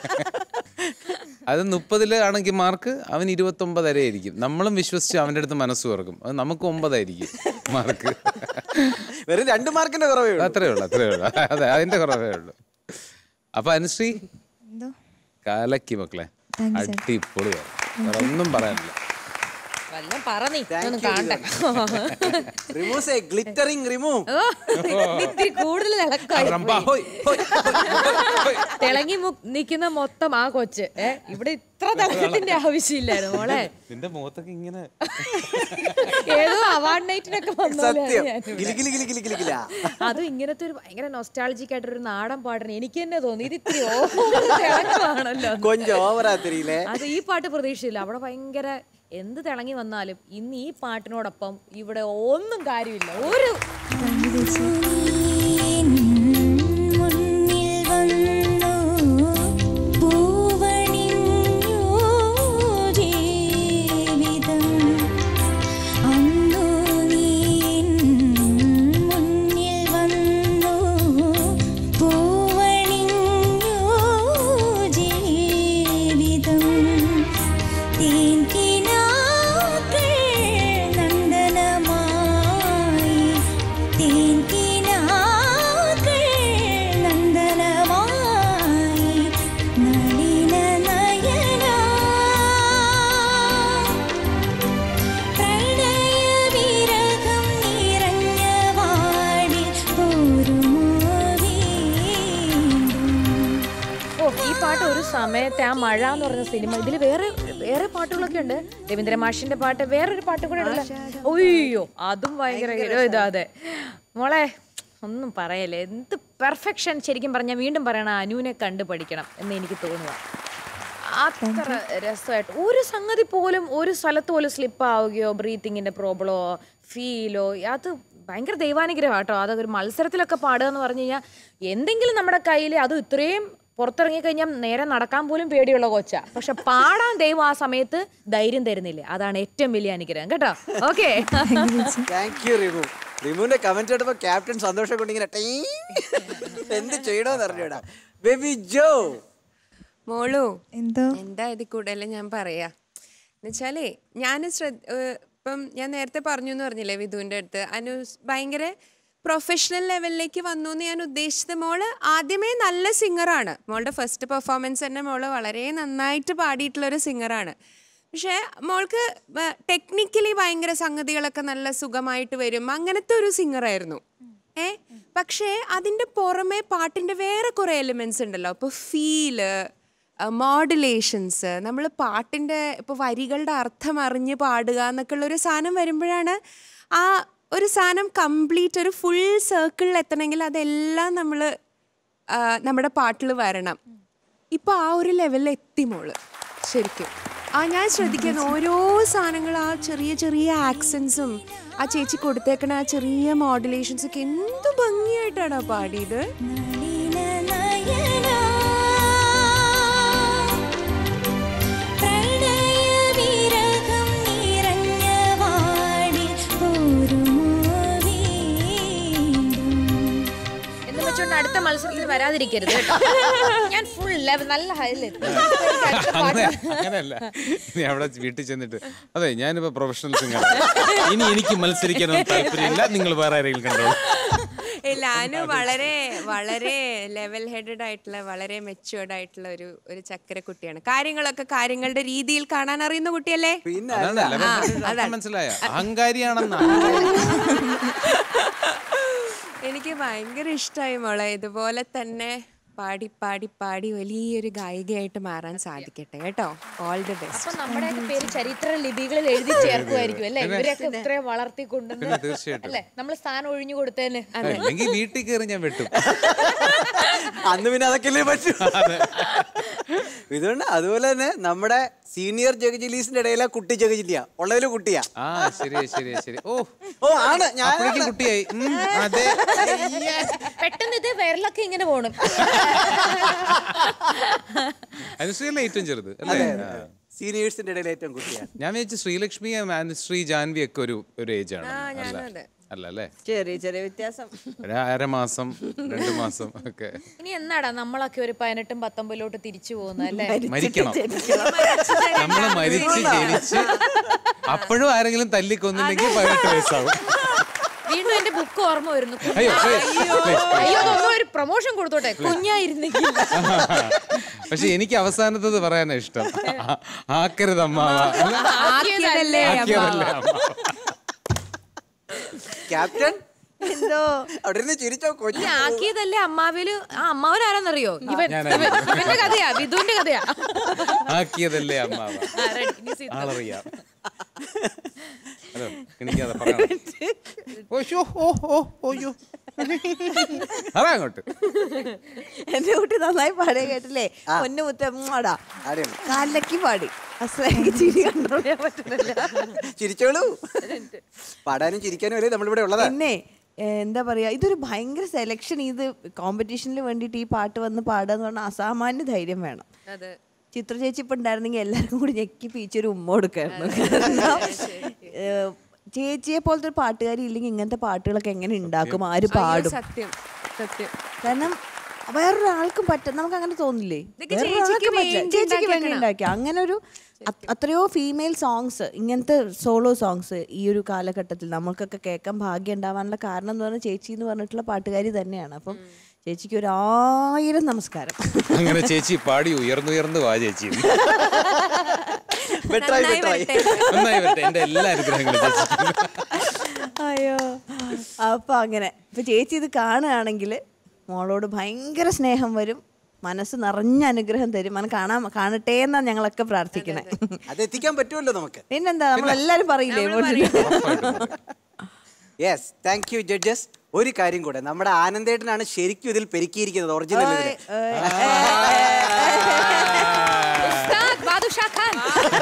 അത് മുപ്പതില് ആണെങ്കിൽ മാർക്ക് അവൻ ഇരുപത്തി ഒമ്പതര ആയിരിക്കും നമ്മളും വിശ്വസിച്ച് അവൻ്റെ അടുത്ത് മനസ്സ് തുറക്കും അത് നമുക്ക് ഒമ്പതായിരിക്കും മാർക്ക് വെറും രണ്ട് മാർക്കിന്റെ കുറവേ ഉള്ളൂ അത്രേ ഉള്ളൂ അത്രേ ഉള്ളൂ അതെ അതിന്റെ കുറവേ ഉള്ളൂ അപ്പൊ അനുശ്രീ കാലക്കി മക്കളെ അടിപൊളിയാണ് വേറെ ഒന്നും പറയാനില്ല വല്ലതും പറ നീ ഒന്നും കാണണ്ട റിമൂവ് സേ ഗ്ലിറ്ററിംഗ് റിമൂവ് ഓ, ഇത്തിരി കൂടുതൽ തിളക്കമായി റംബ, ഹോയ്, ഹോയ്, ഹോയ്. തിളങ്ങി നിൽക്കുന്ന മൊത്തം ആ കൊച്ച് ഏ ഇവിടെ ഇത്ര തിളക്കത്തിന്റെ ആവശ്യമില്ലായിരുന്നു മോളെ നിന്റെ മുഖത്തൊക്കെ ഇങ്ങനെ ഏതോ അവാർഡ് നൈറ്റിനൊക്കെ സത്യം വന്നോലെ ഗിലി ഗിലി ഗിലി ഗിലി ഗിലിക്കില്ല അതും ഇങ്ങനത്തെ ഒരു ഭയങ്കര നൊസ്റ്റാളജിക് ആയിട്ടൊരു നാടൻ പാട്ടിന് എനിക്ക് തന്നെ തോന്നി ഇത് ഇത്തിരി over തിളക്കമാണല്ലോ കൊഞ്ചം ഓവറാ തെരിയില്ലേ അത് ഈ പാട്ട് പ്രതീക്ഷയില്ല അവിടെ ഭയങ്കര എന്ത് തിളങ്ങി വന്നാലും ഇന്ന് ഈ പാട്ടിനോടൊപ്പം ഇവിടെ ഒന്നും കാര്യമില്ല ഒരു മുന്നിൽ വന്നു പൂവണിഞ്ഞു ജീവിതം അന്നു നീ മുന്നിൽ വന്നു പൂവണിഞ്ഞു ജീവിതം തേൻകിനാക്കൾ നന്ദനമായി തേൻകിനാക്കൾ നന്ദനമായി നളിന നയന പ്രണയവിരഹം നിറഞ്ഞ വാടി പോരുമോ വീണ്ടും ഓ ഈ പാട്ട് ഒരു സമയത്തെ ആ മഴ എന്ന് പറഞ്ഞ സിനിമ ഇതിൽ വേറെ വേറെ പാട്ടുകളൊക്കെ ഉണ്ട് രവീന്ദ്ര മാഷിന്റെ പാട്ട് വേറൊരു പാട്ട് കൂടെ ഉണ്ടല്ലോ ഒയ്യോ അതും ഭയങ്കര ഒരു ഇതാ അതെ മോളെ ഒന്നും പറയല്ലേ എന്ത് പെർഫെക്ഷൻ ശരിക്കും പറഞ്ഞാൽ വീണ്ടും പറയണം അനുവിനെ കണ്ട് പഠിക്കണം എന്ന് എനിക്ക് തോന്നുക അത്ര രസമായിട്ട് ഒരു സംഗതി പോലും ഒരു സ്ഥലത്ത് പോലും സ്ലിപ്പ് ആവുകയോ ബ്രീത്തിങ്ങിന്റെ പ്രോബ്ലമോ ഫീലോ അത് ഭയങ്കര ദൈവാനുഗ്രഹം കേട്ടോ അതൊക്കെ ഒരു മത്സരത്തിലൊക്കെ പാടുക എന്ന് പറഞ്ഞു കഴിഞ്ഞാൽ എന്തെങ്കിലും നമ്മുടെ കയ്യിൽ അത് ഇത്രയും പുറത്തിറങ്ങി കഴിഞ്ഞാൽ നേരെ നടക്കാൻ പോലും പേടിയുള്ള കൊച്ച പക്ഷെ പാടാൻ ദൈവം ആ സമയത്ത് ധൈര്യം തരുന്നില്ലേ അതാണ് ഏറ്റവും വലിയ അനുഗ്രഹം കേട്ടോ ഓക്കെ താങ്ക് യു റിമു റിമുവിന്റെ കമന്റ് കേട്ടപ്പോ ക്യാപ്റ്റൻ സന്തോഷം കൊണ്ട് ഇങ്ങനെ ടീ എന്ത് ചെയ്യണോന്ന് അറിഞ്ഞൂടാ ബേബി ജോ മോളു എന്തോ എന്താ ഇത് കൂടുതൽ ഞാൻ പറയാ എന്നുവെച്ചാലേ ഞാൻ ശ്രദ്ധ ഏഹ് ഇപ്പം ഞാൻ നേരത്തെ പറഞ്ഞു എന്ന് പറഞ്ഞില്ലേ വിധുവിൻ്റെ അടുത്ത് അനു ഭയങ്കര പ്രൊഫഷണൽ ലെവലിലേക്ക് വന്നു എന്ന് ഞാൻ ഉദ്ദേശിച്ചത് മോള് ആദ്യമേ നല്ല സിംഗറാണ് മോളുടെ ഫസ്റ്റ് പെർഫോമൻസ് തന്നെ മോള് വളരെ നന്നായിട്ട് പാടിയിട്ടുള്ള ഒരു സിംഗറാണ് പക്ഷേ മോൾക്ക് ടെക്നിക്കലി ഭയങ്കര സംഗതികളൊക്കെ നല്ല സുഖമായിട്ട് വരും അങ്ങനത്തെ ഒരു സിംഗറായിരുന്നു ഏ പക്ഷേ അതിൻ്റെ പുറമെ പാട്ടിൻ്റെ വേറെ കുറേ എലിമെൻസ് ഉണ്ടല്ലോ ഇപ്പോൾ ഫീല് മോഡുലേഷൻസ് നമ്മൾ പാട്ടിൻ്റെ ഇപ്പോൾ വരികളുടെ അർത്ഥം അറിഞ്ഞ് പാടുക എന്നൊക്കെ ഉള്ളൊരു സാധനം വരുമ്പോഴാണ് ആ ഒരു സാധനം കംപ്ലീറ്റ് ഒരു ഫുൾ സർക്കിളിൽ എത്തണമെങ്കിൽ അതെല്ലാം നമ്മൾ നമ്മുടെ പാട്ടിൽ വരണം ഇപ്പോൾ ആ ഒരു ലെവലിൽ എത്തി മോള് ശരിക്കും ആ ഞാൻ ശ്രദ്ധിക്കുന്ന ഓരോ സാധനങ്ങൾ ആ ചെറിയ ചെറിയ ആക്സൻസും ആ ചേച്ചി കൊടുത്തേക്കണ ആ ചെറിയ മോഡുലേഷൻസ് ഒക്കെ എന്ത് ഭംഗിയായിട്ടാണ് ആ പാടിയത് നളിന നയന പ്രണയവിരഹം നിറഞ്ഞ വാടി പോരുമോ വീണ്ടും എന്ന് വെച്ചുകൊണ്ട് അടുത്ത മത്സരത്തിൽ വരാതിരിക്കരുത് കേട്ടോ. ഞാൻ ഫുൾ ലെവൽ നല്ല ഹൈലെത്തി അങ്ങനെ അങ്ങനെയല്ല നീ അവിടെ വീട്ടിൽ ചെന്നിട്ട് അതെ ഞാനിപ്പോ പ്രൊഫഷണൽ സിംഗർ ഇനി എനിക്ക് മത്സരിക്കാനൊന്നും താല്പര്യമില്ല നിങ്ങൾ വേറെ ആരെങ്കിലും കണ്ടോളൂ ഇല്ല അനു വളരെ വളരെ ലെവൽ ഹെഡഡ് ആയിട്ടുള്ള വളരെ മെച്ചുവേർഡ് ആയിട്ടുള്ള ഒരു ഒരു ചക്കര കുട്ടിയാണ് കാര്യങ്ങളൊക്കെ കാര്യങ്ങളുടെ രീതിയിൽ കാണാൻ അറിയുന്ന കുട്ടിയല്ലേ പിന്നെ അതാണ് അല്ല. level അർത്ഥം മനസ്സിലായ അഹങ്കാരിയാണെന്ന എനിക്ക് ഭയങ്കര ഇഷ്ടമായി മോളെ ഇതുപോലെ തന്നെ പാടി പാടി പാടി വലിയൊരു ഗായികയായിട്ട് മാറാൻ സാധിക്കട്ടെ കേട്ടോ ഓൾ ദി ബെസ്റ്റ് അപ്പൊ നമ്മുടെയൊക്കെ പേര് ചരിത്ര ലിപികളിൽ എഴുതി ചേർക്കുമായിരിക്കും അല്ലെ ഇവരെയൊക്കെ ഇത്രയും വളർത്തി കൊണ്ടുവന്ന് പിന്നെ തീർച്ചയായിട്ടും അല്ലെ നമ്മൾ സ്ഥാനം ഒഴിഞ്ഞു കൊടുത്തതിന് അല്ലെങ്കിൽ വീട്ടിൽ കയറി ഞാൻ വെട്ടും അന്ന് പിന്നെ അതൊക്കെയല്ലേ പറ്റൂ ഇതുകൊണ്ട് അതുപോലെ തന്നെ നമ്മുടെ സീനിയർ ജഗജിലീസിന്റെ ഇടയിലെ കുട്ടി ജഗജിലിയ ഉള്ളൊരു കുട്ടിയാ ആ ശരി ശരി ശരി ഓ ഓ ആണ് ഞാൻ അപ്പോഴേക്കും കുട്ടിയായി ഉം, അതെ പെട്ടെന്ന് ഇത് വിരലൊക്കെ ഇങ്ങനെ പോണം അനുശ്രീയല്ലേ ഏറ്റവും ചെറുത് അല്ലേ ആ. സീനിയേഴ്സിന്റെ ഇടയിൽ ഏറ്റവും കുട്ടിയാ ഞാൻ വിചാരിച്ചു ശ്രീലക്ഷ്മി അനുശ്രീ ജാൻവി ഒക്കെ ഒരു ഒരു ഏജ് ആണ് ഞാനും അല്ല അതെ. അല്ല അല്ലേ ചെറിയ ചെറിയ വ്യത്യാസം ഒരു അര മാസം രണ്ട് മാസം ഒക്കെ ഇനി എന്നാടാ നമ്മളൊക്കെ ഒരു പതിനെട്ടും പത്തൊമ്പതിലോട്ട് തിരിച്ചു പോകുന്നത് അല്ലേ മരിക്കണം നമ്മള് മരിച്ച് ജനിച്ച് അപ്പോഴും ആരെങ്കിലും തല്ലിക്കൊന്നില്ലെങ്കിൽ പതിനെട്ട് വയസ്സാവും വീണ്ടും എന്റെ ബുക്ക് ഓർമ്മ വരുന്നു അയ്യോ അയ്യോ അതൊന്നും ഒരു പ്രൊമോഷൻ കൊടുത്തോട്ടെ കുഞ്ഞായിരുന്നെങ്കിൽ പക്ഷെ എനിക്ക് അവസാനത്തത് പറയാനാ ഇഷ്ടം ആക്കരുത് അമ്മാവ അല്ല, ആക്കിയതല്ലേ ആക്കിയതല്ലേ അമ്മാവ ക്യാപ്റ്റൻ എന്തോ അവിടെ ഇരുന്ന് ചിരിച്ചോ ഈ കൊച്ചു ആക്കിയതല്ലേ അമ്മാവില് ആ അമ്മാവൻ ആരാന്നറിയോ ഇവൻ ഇവൻ- ഇവന്റെ കഥയാ വിധുവിന്റെ കഥയാ ആക്കിയതല്ലേ അമ്മാവ ആ, ready. ഇനി സി- ആളറിയാം ഹലോ എനിക്കത് പറയണം ഓ, ശ്ശോ, ഓ ഓ ഓയ്യോ അതാ അങ്ങോട്ട് എന്റെ കുട്ടി നന്നായി പാടിയ കേട്ടില്ലേ പൊന്നു മുത്തമ്മാടാ ആരെയാണ് കാലിലക്കി പാടി അസലാക്കി ചിരി കൺട്രോൾ ചെയ്യാൻ പറ്റുന്നില്ല ചിരിച്ചോളൂ പാടാനും ചിരിക്കാനും അല്ലേ നമ്മളിവിടെ ഉള്ളതാ പിന്നെ ഏ, എന്താ പറയാ ഇതൊരു ഭയങ്കര സെലക്ഷൻ ഇത് കോമ്പറ്റീഷനിൽ വേണ്ടിയിട്ട് ഈ പാട്ട് വന്ന് പാടുക എന്ന് പറഞ്ഞാൽ അസാമാന്യ ധൈര്യം വേണം അതെ ചിത്ര ചേച്ചി ഇപ്പൊ ഉണ്ടായിരുന്നെങ്കിൽ എല്ലാവർക്കും കൂടി ഞെക്കി പീച്ചൊരു ഉമ്മ കൊടുക്കായിരുന്നു കാരണം ഏ, ചേച്ചിയെ പോലത്തെ ഒരു പാട്ടുകാരി ഇല്ലെങ്കിൽ ഇങ്ങനത്തെ പാട്ടുകളൊക്കെ എങ്ങനെ ഉണ്ടാക്കും ആര് പാടും സത്യം സത്യം കാരണം വേറൊരാൾക്കും പറ്റും നമുക്ക് അങ്ങനെ തോന്നില്ലേ ഇതൊക്കെ വേറൊരാൾക്കും ചേച്ചിക്ക് പറ്റില്ല. വേണ്ടി ചേച്ചിക്ക് വേണ്ടി ഉണ്ടാക്കിയേക്കണ. ഉണ്ടാക്കിയ അങ്ങനെ ഒരു അത്- അത്രയോ ഫീമെയിൽ സോങ്സ് ഇങ്ങനത്തെ സോളോ സോങ്സ് ഈ ഒരു കാലഘട്ടത്തിൽ നമ്മൾക്കൊക്കെ കേൾക്കാൻ ഭാഗ്യം ഉണ്ടാവാനുള്ള കാരണം എന്ന് പറഞ്ഞാൽ ചേച്ചി എന്ന് പറഞ്ഞിട്ടുള്ള പാട്ടുകാരി തന്നെയാണ് അപ്പം ചേച്ചിക്ക് ഒരു ആയിരം നമസ്കാരം അങ്ങനെ ചേച്ചി പാടി ഉയർന്നുയർന്ന് വാ ചേച്ചി ബെറ്ററായി നന്നായി ബെറ്ററായി വരട്ടെ. നന്നായി വരട്ടെ എന്റെ എല്ലാ അനുഗ്രഹങ്ങളും ചേച്ചിക്ക് അയ്യോ അപ്പൊ അങ്ങനെ ഇപ്പൊ ചേച്ചി ഇത് കാണുകയാണെങ്കിൽ മോളോട് ഭയങ്കര സ്നേഹം വരും മനസ്സ് നിറഞ്ഞ അനുഗ്രഹം തരും അങ്ങനെ കാണാൻ കാണട്ടെ എന്നാ ഞങ്ങളൊക്കെ പ്രാർത്ഥിക്കണേ അത് എത്തിക്കാൻ പറ്റുമല്ലോ നമുക്ക് പിന്നെന്താ നമ്മളെല്ലാരും പറയില്ലേ യെസ് താങ്ക് യു ജഡ്ജസ് ഒരു കാര്യം കൂടെ നമ്മുടെ ആനന്ദേട്ടനാണ് ശരിക്കും ഇതിൽ പെരുക്കിയിരിക്കുന്നത് ഒറിജിനൽ ഇതില് ഉസ്താദ് ബാദുഷാ ഖാൻ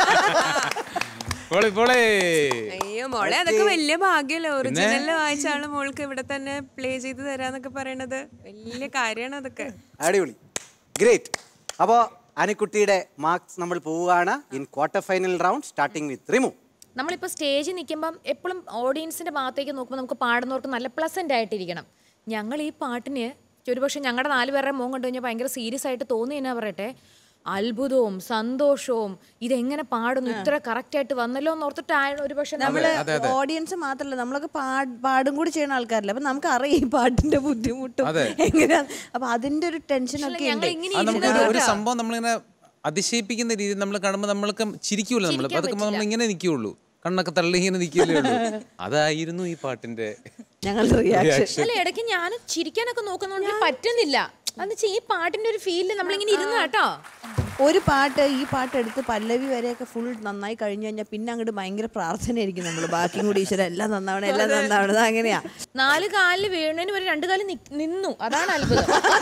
പോളെ പോളെ അയ്യോ മോളെ അതൊക്കെ വലിയ ഭാഗ്യല്ലേ ഒറിജിനൽ വായിച്ച ആള് മോൾക്ക് ഇവിടെ തന്നെ പ്ലേ ചെയ്ത് തരാന്നൊക്കെ പറയണത് വലിയ കാര്യമാണ് അതൊക്കെ അടിപൊളി ഗ്രേറ്റ് അപ്പോൾ അനിക്കുട്ടിയുടെ മാർക്സ് നമ്മൾ പോവുകയാണ് in quarter final round starting with Rimu നമ്മളിപ്പോൾ സ്റ്റേജിൽ നിൽക്കുമ്പം എപ്പോഴും ഓഡിയൻസിന്റെ ഭാഗത്തേക്ക് നോക്കുമ്പോൾ നമുക്ക് പാടുന്നവർക്ക് നല്ല പ്ലസന്റ് ആയിട്ടിരിക്കണം ഞങ്ങൾ ഈ പാട്ടിന് ഒരുപക്ഷെ ഞങ്ങളുടെ നാല് പേരുടെ മോൻ കണ്ടു കഴിഞ്ഞാൽ ഭയങ്കര സീരിയസ് ആയിട്ട് തോന്നി എന്നാ പറയട്ടെ അത്ഭുതവും സന്തോഷവും ഇതെങ്ങനെ പാടുന്നു ഇത്ര കറക്റ്റ് ആയിട്ട് വന്നല്ലോ എന്ന് ഓർത്തിട്ടാണ് ഒരുപക്ഷെ നമ്മൾ നമ്മള് ഓഡിയൻസ് മാത്രല്ല നമ്മളൊക്കെ പാട് പാടും കൂടി ചെയ്യുന്ന ആൾക്കാരല്ല അപ്പൊ നമുക്ക് അറിയാം ഈ പാട്ടിന്റെ ബുദ്ധിമുട്ടും എങ്ങനെയാ അപ്പൊ അതിന്റെ ഒരു ടെൻഷൻ ഒക്കെ ഉണ്ട് ഞങ്ങൾ ഇങ്ങനെ അത് നമുക്ക് ഒരു- ഒരു സംഭവം നമ്മളിങ്ങനെ അതിശയിപ്പിക്കുന്ന രീതിയിൽ നമ്മൾ കാണുമ്പോൾ നമ്മൾക്ക് ചിരിക്കൂല നമ്മൾ അതൊക്കെ നമ്മൾ ഇങ്ങനെ നിൽക്കുകയുള്ളൂ കണ്ണൊക്കെ തള്ളി ഇങ്ങനെ നിൽക്കുകയല്ലേ ഉള്ളൂ അതായിരുന്നു ഈ പാട്ടിന്റെ ഞങ്ങളുടെ റിയാക്ഷൻ അല്ല ഇടയ്ക്ക് ഞാൻ ചിരിക്കാനൊക്കെ നോക്കുന്നുണ്ട് പറ്റുന്നില്ല എന്ന് വെച്ചാൽ ഈ പാട്ടിന്റെ ഒരു ഫീലിൽ നമ്മളിങ്ങനെ ഇരുന്ന് കേട്ടോ ഒരു പാട്ട് ഈ പാട്ട് എടുത്ത് പല്ലവി വരെയൊക്കെ ഫുൾ നന്നായി കഴിഞ്ഞു കഴിഞ്ഞാൽ പിന്നെ അങ്ങോട്ട് ഭയങ്കര പ്രാർത്ഥനയായിരിക്കും നമ്മൾ ബാക്കിയും കൂടി ഈശ്വരൻ എല്ലാം നന്നാവണം എല്ലാം നന്നാവണം അത് അങ്ങനെയാ നാല് കാലിൽ വീണതിന് വരെ രണ്ടു കാലിൽ നിക്ക്- നിന്നു അതാണ് അത്ഭുതം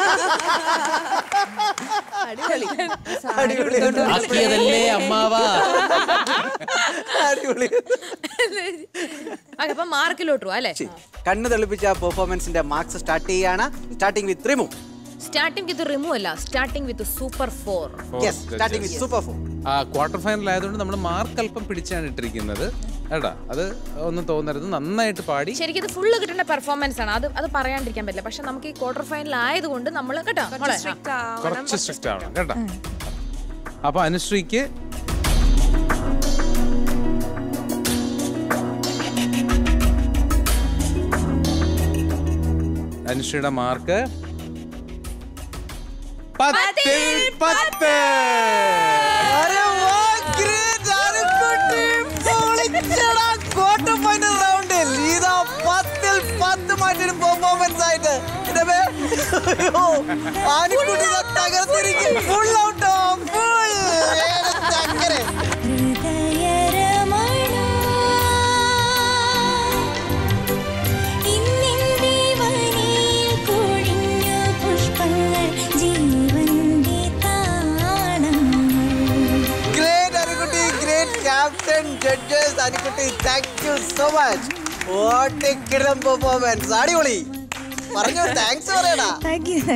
അടിപൊളി ആക്കിയതല്ലേ അമ്മാവാ അടിപൊളി അപ്പൊ മാർക്കിലോട്ടു അല്ലെ ശരി. കണ്ണ് തെളിപ്പിച്ച പെർഫോമൻസിന്റെ മാർക്സ് സ്റ്റാർട്ട് ചെയ്യാണ് starting with Rimu starting with remove അല്ല starting with super four yes starting with super four ആ ക്വാർട്ടർ ഫൈനൽ ആയതുകൊണ്ട് നമ്മൾ മാർക്ക് അല്പം പിടിച്ചാണ് ഇട്ടിരിക്കുന്നത് ഏട്ടാ അത് ഒന്നും തോന്നരുത് നന്നായിട്ട് പാടി ശരിക്കും ഇത് ഫുള്ള് കിട്ടേണ്ട പെർഫോമൻസ് ആണ് അത് അത് പറയാണ്ടിരിക്കാൻ പറ്റില്ല പക്ഷെ നമുക്ക് ഈ ക്വാർട്ടർ ഫൈനൽ ആയതുകൊണ്ട് നമ്മൾ കേട്ടോ മോളെ, ആ. കുറച്ച് സ്ട്രിക്റ്റ് ആവണം കേട്ടോ അപ്പൊ അനുശ്രീക്ക് അനുശ്രീയുടെ മാർക്ക് പത്തിൽ പത്ത് ക്വാർട്ടർ ഫൈനൽ റൗണ്ടിൽ ഇതാ പത്തിൽ പത്ത് മാറ്റിനും പെർഫോമൻസ് ആയിട്ട് ഇതേ അയ്യോ, ആനിക്കുട്ടി ദാ തകർത്തിരിക്കും. Full out ഓ, full. ഏത് ചക്കരെ. ഹൃദയരമണ ഇന്നിന്റെ വനിയിൽ കൊഴിഞ്ഞു പുഷ്പങ്ങൾ ജീവന്റെ താളങ്ങൾ Great, ആനിക്കുട്ടി. Great captain, judges. ആനിക്കുട്ടി, thank you so much. What a കിടിലം performance. അടിപൊളി പറഞ്ഞു താങ്ക്സ് പറയടാ താങ്ക് യു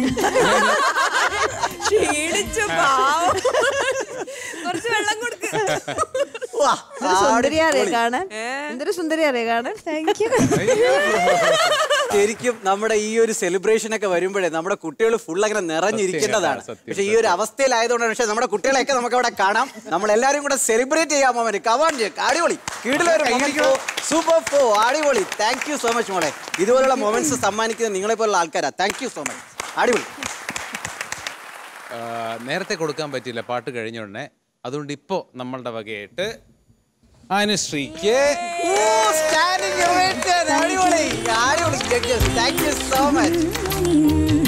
ക്ഷീണിച്ചു പാവം കുറച്ച് വെള്ളം കൊടുക്ക് വാ, എന്തൊരു സുന്ദരിയാറിയ അടിപൊളി. കാണാൻ എന്തൊരു സുന്ദരിയാറിയ കാണാൻ താങ്ക് യു ശരിക്കും നമ്മുടെ ഈ ഒരു സെലിബ്രേഷൻ ഒക്കെ വരുമ്പോഴേ നമ്മുടെ കുട്ടികൾ ഫുൾ അങ്ങനെ നിറഞ്ഞിരിക്കേണ്ടതാണ് സത്യം, പക്ഷെ ഈ ഒരു അവസ്ഥയിലായതുകൊണ്ടാണ് പക്ഷെ നമ്മുടെ കുട്ടികളെയൊക്കെ നമുക്ക് അവിടെ കാണാം നമ്മൾ എല്ലാവരും കൂടെ സെലിബ്രേറ്റ് ചെയ്യാൻ മോമന്റ് കവാൻ അടിപൊളി കീഴിലൊരു സൂപ്പർ ഫോ അടിപൊളി താങ്ക് യു സോ മച്ച് മോളെ ഇതുപോലുള്ള മൊമെന്റ്സ് സമ്മാനിക്കുന്ന നിങ്ങളെ പോലുള്ള ആൾക്കാരാ താങ്ക് യു സോ മച്ച് അടിപൊളി ആ, നേരത്തെ കൊടുക്കാൻ പറ്റിയില്ല പാട്ട് കഴിഞ്ഞോടനെ അതുകൊണ്ട് ഇപ്പോ നമ്മളുടെ വകയായിട്ട് അനുശ്രീക്ക് ഓ, standing ovation. അടിപൊളി അടിപൊളി താങ്ക് യു സോ മച്ച് നിൻ